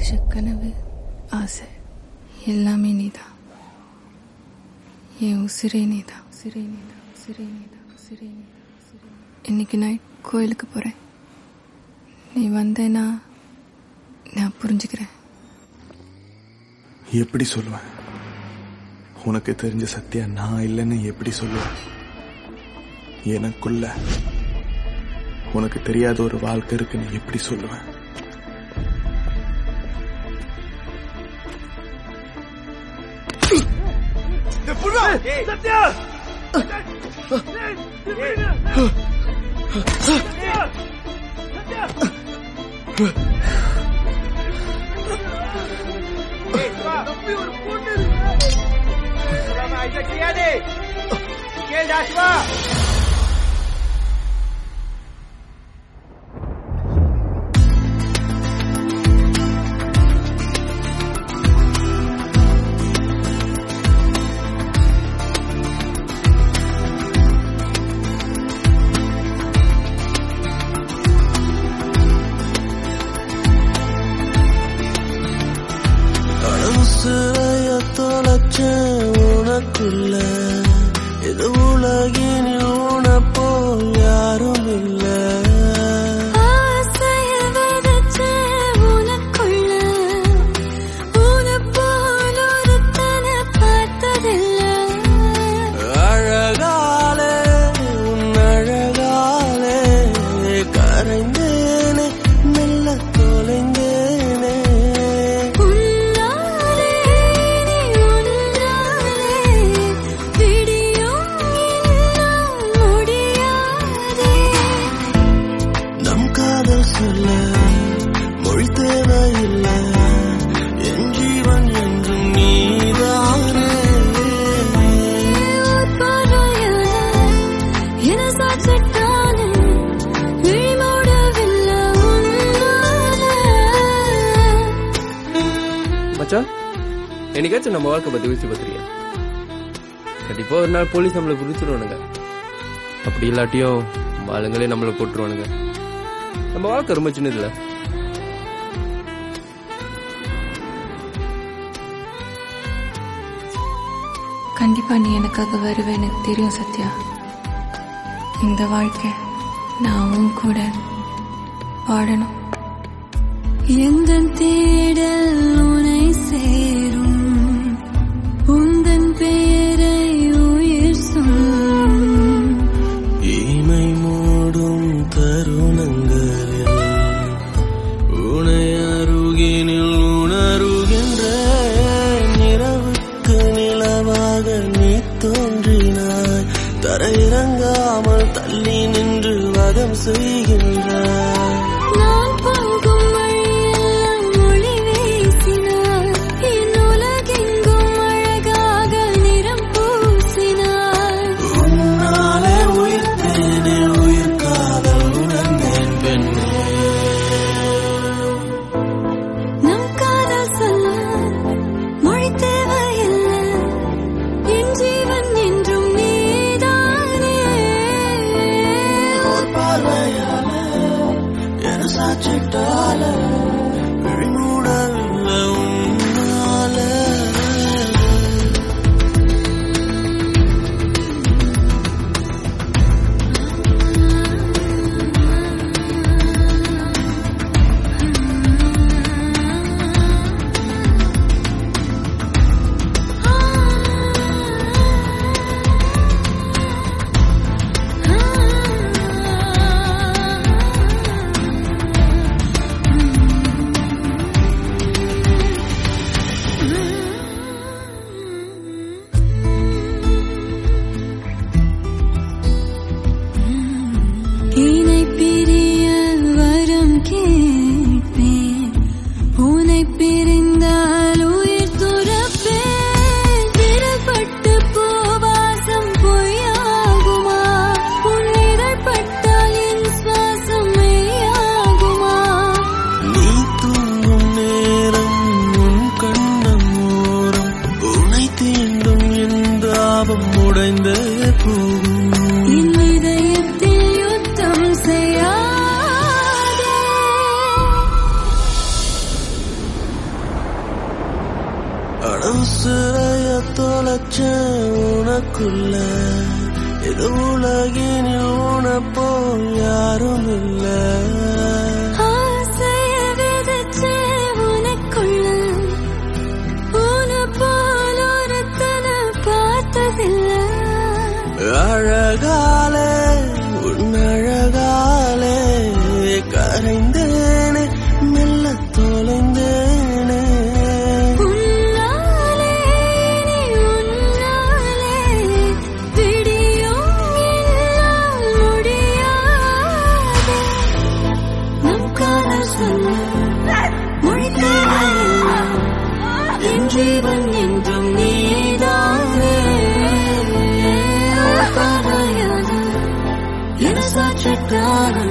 கனவு ஆசை எல்லாமே நீதான் என் உசிரே நீதான் உசிரே நீதான் உசிரே நீதான் உசிரே நீதான் உசிரே நீதான். இன்னைக்கு நைட் கோயிலுக்கு போறேன் நீ வந்தேன்னா நான் புரிஞ்சுக்கிறேன் எப்படி சொல்லுவேன் உனக்கு தெரிஞ்ச சத்தியா நான் இல்லைன்னு எப்படி சொல்லுவேன் எனக்குள்ள உனக்கு தெரியாத ஒரு வாழ்க்கை இருக்குன்னு எப்படி சொல்லுவேன் சிறைய தொலைச்ச உனக்குள்ள இது உலகினில் உனப்போல் யாரும் இல்ல ஆசைய விதைச்ச உனக்குள்ள உனப் போல் ஒருத்தனை பார்த்ததில்லை அழகாலே உன் அழகாலே கரைந்தேனே மெல்ல தொலைந்தேனே உன்னாலே நீ உன்னாலே விடியும் இன்னும் முடியாதே நம் காதல் சொல்ல மொழி தேவையில்லை என் ஜீவன் என்றும் நீதானே என சாட்சிட்டானே விழிமூடவில்லை உன்னாலே மச்சான் என்னைக்காச்சும் நம்ம வாழ்க்கை பத்தி யோசிச்சு பார்த்துருக்கியா கண்டிப்பா ஒரு நாள் போலீஸ் நம்மளை பிடிச்சிருவானுங்க அப்படி இல்லாட்டியும் நம்ம ஆளுங்களே நம்மளை போட்டுருவானுங்க நம்ம வாழ்க்கை ரொம்ப சின்னது இல்ல கண்டிப்பா நீ எனக்காக வருவே எனக்கு தெரியும் சத்யா இந்த வாழ்க்கை நான் உன் கூட வாழணும் எந்த தேடல் உனை சேரும் உந்தன் பேரை உயிர் சொல்லும் இமை மூடும் தருணங்களில் உனை அருகினில் உணருகின்ற நிறவுக்கு நிலவாக நீ தோன்றினாய் தரையிறங்காமல் தள்ளி நின்று வதம் செய்கின்றாய் நான் போகும் வழியெல்லாம் ஒளி வீசினார் என் உலகெங்கும் அழகாக நிறம் பூசினார் உன்னாலே உயிர்த்தேனே உயிர் காதல் உணர்ந்தேன் பெண்ணே நம் காதல் சொல்ல மொழி தேவையில்லை என் ஜீவன் என்றும் நீதானே ஒரு பார்வையால என சாச்சிட்டால விழிமூடல்ல உன்னால இணை பிரிய வரம் கேட்பேன் உனை பிரிந்தால் உயிர் துறப்பேன் திரப்பட்டு போவாசம் பொய்யாகுமா உன் இதழ் பட்டால் என் சுவாசம் மெய்யாகுமா நீ தூங்கும் நேரம் உன் கண்ணம் ஓரம் உனை தீண்டும் எந்த ஆபம் உடைந்தே போகும் என் இதயத்தில் யுத்தம் செய்யாதே உனக்குள்ள இது உலகினில் உனப்போ யாரும் இல்லை ஆசைய விதைச்சே உனக்குள்ள உன போல் ஒருத்தனை பார்த்ததில்லை அழகாலே உன் அழகாலே கரைந்தேனே மெல்ல தொலைந்தேனே உன்னாலே நீ உன்னாலே விடியும் என்னால் முடியாது நம் காதல் சொல்ல மொழி தேவையில்லை என் ஜீவன் என்றும் நீதானே பார்வையாது என சாட்சி காரணம்